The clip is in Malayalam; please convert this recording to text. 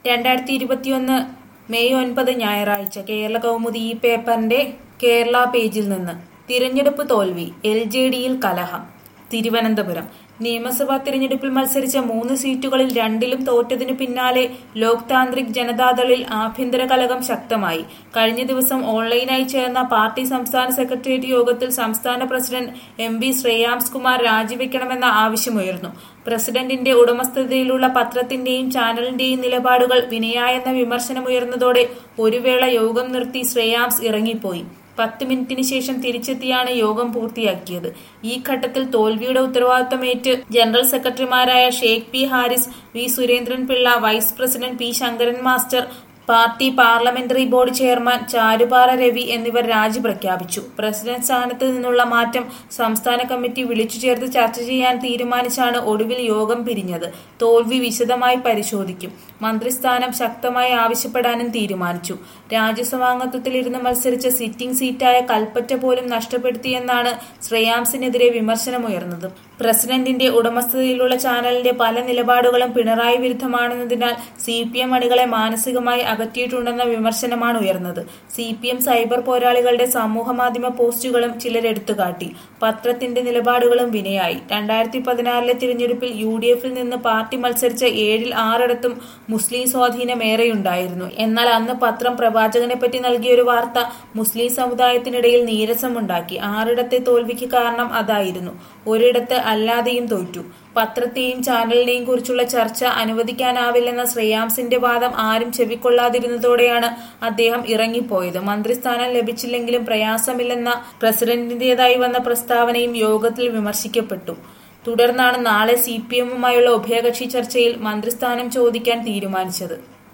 രണ്ടായിരത്തി ഇരുപത്തിയൊന്ന് മെയ് ഒൻപത് ഞായറാഴ്ച കേരള കൗമുദി ഈ പേപ്പറിന്റെ കേരള പേജിൽ നിന്ന് തിരഞ്ഞെടുപ്പ് തോൽവി എൽ ജെ ഡിയിൽ കലഹം തിരുവനന്തപുരം നിയമസഭാ തിരഞ്ഞെടുപ്പിൽ മത്സരിച്ച മൂന്ന് സീറ്റുകളിൽ രണ്ടിലും തോറ്റതിനു പിന്നാലെ ലോക് താന്ത്രിക് ജനതാദളിൽ ആഭ്യന്തര കലഹം ശക്തമായി കഴിഞ്ഞ ദിവസം ഓൺലൈനായി ചേർന്ന പാർട്ടി സംസ്ഥാന സെക്രട്ടേറിയറ്റ് യോഗത്തിൽ സംസ്ഥാന president M V Shreyams Kumar രാജിവെക്കണമെന്ന ആവശ്യമുയർന്നു പ്രസിഡന്റിന്റെ ഉടമസ്ഥതയിലുള്ള പത്രത്തിന്റെയും ചാനലിന്റെയും നിലപാടുകൾ വിനയായെന്ന വിമർശനമുയർന്നതോടെ ഒരു വേള യോഗം നിർത്തി ശ്രേയാംസ് ഇറങ്ങിപ്പോയി പത്ത് മിനിറ്റിന് ശേഷം തിരിച്ചെത്തിയാണ് യോഗം പൂർത്തിയാക്കിയത് ഈ ഘട്ടത്തിൽ തോൽവിയുടെ ഉത്തരവാദിത്തമേറ്റ് ജനറൽ സെക്രട്ടറിമാരായ Sheikh P Haris V Surendran Pillai vice president P Sankaran master party parliamentary board chairman Charupara Ravi എന്നിവർ രാജി പ്രഖ്യാപിച്ചു പ്രസിഡന്റ് സ്ഥാനത്ത് നിന്നുള്ള മാറ്റം സംസ്ഥാന കമ്മിറ്റി വിളിച്ചു ചേർത്ത് ചർച്ച ചെയ്യാൻ തീരുമാനിച്ചാണ് ഒടുവിൽ യോഗം പിരിഞ്ഞത് തോൽവി വിശദമായി പരിശോധിക്കും മന്ത്രിസ്ഥാനം ശക്തമായി ആവശ്യപ്പെടാനും തീരുമാനിച്ചു രാജ്യസഭാംഗത്വത്തിലിരുന്ന് മത്സരിച്ച സിറ്റിംഗ് സീറ്റായ കൽപ്പറ്റ പോലും നഷ്ടപ്പെടുത്തിയെന്നാണ് ശ്രേയാംസിനെതിരെ വിമർശനമുയർന്നത് പ്രസിഡന്റിന്റെ ഉടമസ്ഥതയിലുള്ള ചാനലിന്റെ പല നിലപാടുകളും പിണറായി വിരുദ്ധമാണെന്നതിനാൽ സി പി എം അണികളെ മാനസികമായി അകറ്റിയിട്ടുണ്ടെന്ന വിമർശനമാണ് ഉയർന്നത് സി പി എം സൈബർ പോരാളികളുടെ സമൂഹമാധ്യമ പോസ്റ്റുകളും ചിലർ എടുത്തുകാട്ടി പത്രത്തിന്റെ നിലപാടുകളും വിനയായി രണ്ടായിരത്തി പതിനാറിലെ തിരഞ്ഞെടുപ്പിൽ യു ഡി എഫിൽ നിന്ന് പാർട്ടി മത്സരിച്ച ഏഴിൽ ആറിടത്തും മുസ്ലിം സ്വാധീനം ഏറെയുണ്ടായിരുന്നു എന്നാൽ അന്ന് പത്രം പ്രവാചകനെ പറ്റി നൽകിയൊരു വാർത്ത മുസ്ലിം സമുദായത്തിനിടയിൽ നീരസമുണ്ടാക്കി ആറിടത്തെ തോൽവിക്ക് കാരണം അതായിരുന്നു ഒരിടത്ത് അല്ലാതെയും തോറ്റു പത്രത്തെയും ചാനലിനെയും കുറിച്ചുള്ള ചർച്ച അനുവദിക്കാനാവില്ലെന്ന ശ്രേയാംസിന്റെ വാദം ആരും ചെവിക്കൊള്ളാതിരുന്നതോടെയാണ് അദ്ദേഹം ഇറങ്ങിപ്പോയത് മന്ത്രിസ്ഥാനം ലഭിച്ചില്ലെങ്കിലും പ്രയാസമില്ലെന്ന പ്രസിഡന്റിന്റേതായി വന്ന പ്രസ്താവനയും യോഗത്തിൽ വിമർശിക്കപ്പെട്ടു തുടർന്നാണ് നാളെ സി പി എമ്മുമായുള്ള ഉഭയകക്ഷി ചർച്ചയിൽ മന്ത്രിസ്ഥാനം ചോദിക്കാൻ തീരുമാനിച്ചത്